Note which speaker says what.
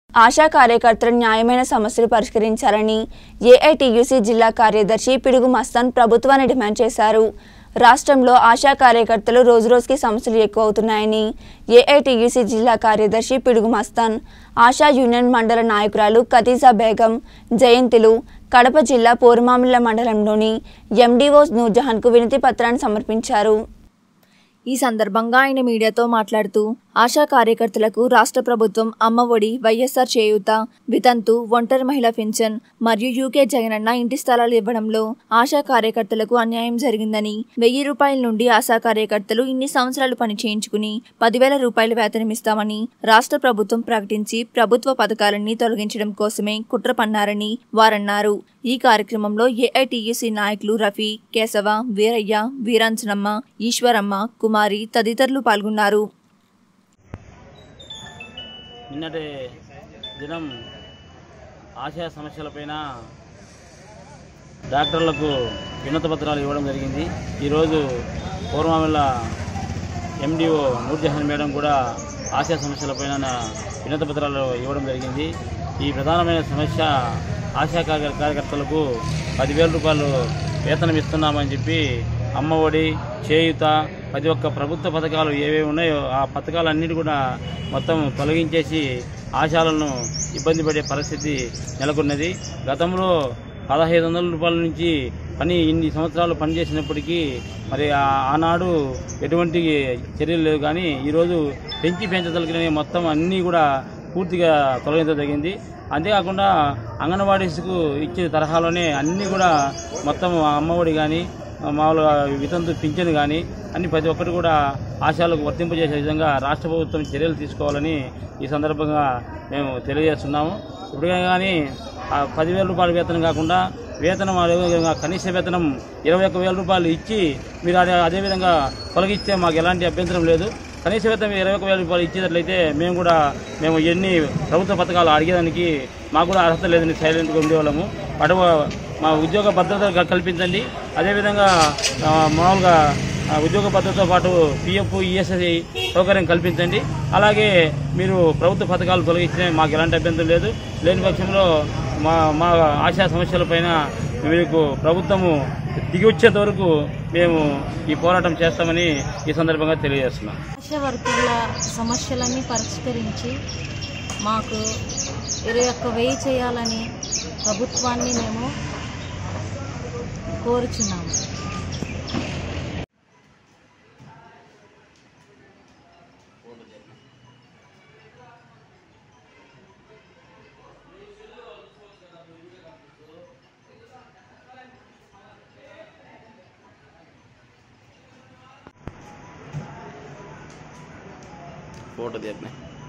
Speaker 1: ఆశా కార్యకర్తలు న్యాయమైన సమస్యలు పరిష్కరించాలని ఏఐటియుసి జిల్లా కార్యదర్శి పిడుగు మస్తాన్ ప్రభుత్వాన్ని డిమాండ్ చేశారు రాష్ట్రంలో ఆశా కార్యకర్తలు రోజురోజుకి సమస్యలు ఎక్కువ అవుతున్నాయని ఏఐటియుసి జిల్లా కార్యదర్శి పిడుగు మస్తాన్ ఆశా యూనియన్ మండల నాయకురాలు ఖతీజా బేగం జయంతిలు కడప జిల్లా పోరుమామిళ్ల మండలంలోని ఎండీఓ నూర్జహాన్కు వినతి పత్రాన్ని సమర్పించారు ఈ సందర్భంగా ఆయన మీడియాతో మాట్లాడుతూ ఆశా కార్యకర్తలకు రాష్ట్ర ప్రభుత్వం అమ్మఒడి వైఎస్ఆర్ చేయూత వితంతు ఒంటరి మహిళా పింఛన్ మరియు యూకే జగనన్న ఇంటి స్థలాలు ఇవ్వడంలో ఆశా కార్యకర్తలకు అన్యాయం జరిగిందని వెయ్యి రూపాయల నుండి ఆశా కార్యకర్తలు ఇన్ని సంవత్సరాలు పని చేయించుకుని పదివేల రూపాయల వేతనం ఇస్తామని రాష్ట్ర ప్రభుత్వం ప్రకటించి ప్రభుత్వ పథకాలన్నీ తొలగించడం కోసమే కుట్ర పన్నారని వారన్నారు ఈ కార్యక్రమంలో ఏఐటియుసి నాయకులు రఫీ కేశవ వీరయ్య వీరాంజనమ్మ ఈశ్వరమ్మ కుమారి తదితరులు పాల్గొన్నారు
Speaker 2: నిన్నటి దినం ఆశయ సమస్యలపైన డాక్టర్లకు వినతి పత్రాలు ఇవ్వడం జరిగింది ఈరోజు పూర్వమిల్ల ఎండిఓ నూర్జహాన్ మేడం కూడా ఆశయ సమస్యలపైన నా వినతి పత్రాలు ఇవ్వడం జరిగింది ఈ ప్రధానమైన సమస్య ఆశా కార్య- కార్యకర్తలకు పదివేల రూపాయలు వేతనం ఇస్తున్నామని చెప్పి అమ్మఒడి చేయుత ప్రతి ఒక్క ప్రభుత్వ పథకాలు ఏవేవి ఉన్నాయో ఆ పథకాలన్నిటి కూడా మొత్తం తొలగించేసి ఆశాలను ఇబ్బంది పడే పరిస్థితి నెలకొన్నది గతంలో పదహైదు వందల రూపాయల నుంచి పని ఇన్ని సంవత్సరాలు పనిచేసినప్పటికీ మరి ఆ- ఆనాడు ఎటువంటి చర్యలు లేవు కానీ ఈరోజు పెంచి పెంచదలిగిన మొత్తం అన్నీ కూడా పూర్తిగా తొలగించదగింది అంతేకాకుండా అంగన్వాడీస్కు ఇచ్చే తరహాలోనే అన్నీ కూడా మొత్తం అమ్మఒడి కానీ మామూలుగా వితంతు పింఛను కానీ అన్ని ప్రతి ఒక్కటి కూడా ఆశాలకు వర్తింపజేసే విధంగా రాష్ట్ర ప్రభుత్వం చర్యలు తీసుకోవాలని ఈ సందర్భంగా మేము తెలియజేస్తున్నాము ఇప్పటికైనా కానీ ఆ పదివేల రూపాయల వేతనం కాకుండా వేతనం అదేవిధంగా కనీస వేతనం ఇరవై ఒక్క వేల రూపాయలు ఇచ్చి మీరు అదే అదేవిధంగా తొలగిస్తే మాకు ఎలాంటి అభ్యంతరం లేదు కనీస వేతనం ఇరవై ఒక్క వేల రూపాయలు ఇచ్చేటట్లయితే మేము కూడా మేము ఎన్ని ప్రభుత్వ పథకాలు అడిగేదానికి మాకు కూడా అర్హత లేదని సైలెంట్గా ఉండేవాళ్ళము అటు మా ఉద్యోగ భద్రత క- కల్పించండి అదేవిధంగా ఆ, మామూలుగా ఆ, ఉద్యోగ భద్రతతో పాటు పిఎఫ్ ఈఎస్ఐ సౌకర్యం కల్పించండి అలాగే మీరు ప్రభుత్వ పథకాలు తొలగించిన మాకు ఎలాంటి అభ్యంతరం లేదు లేని పక్షంలో మా మా ఆశా సమస్యలపైన మీకు ప్రభుత్వము దిగి వచ్చేంత వరకు మేము ఈ పోరాటం చేస్తామని ఈ సందర్భంగా తెలియజేస్తున్నాం
Speaker 3: ఆశా వర్కర్ల సమస్యలన్నీ పరిష్కరించి మాకు ఇరవై ఒక్క వెయ్యి చేయాలని ప్రభుత్వాన్ని మేము కోరుచున్నాము
Speaker 2: ఫోటో తీయట్లే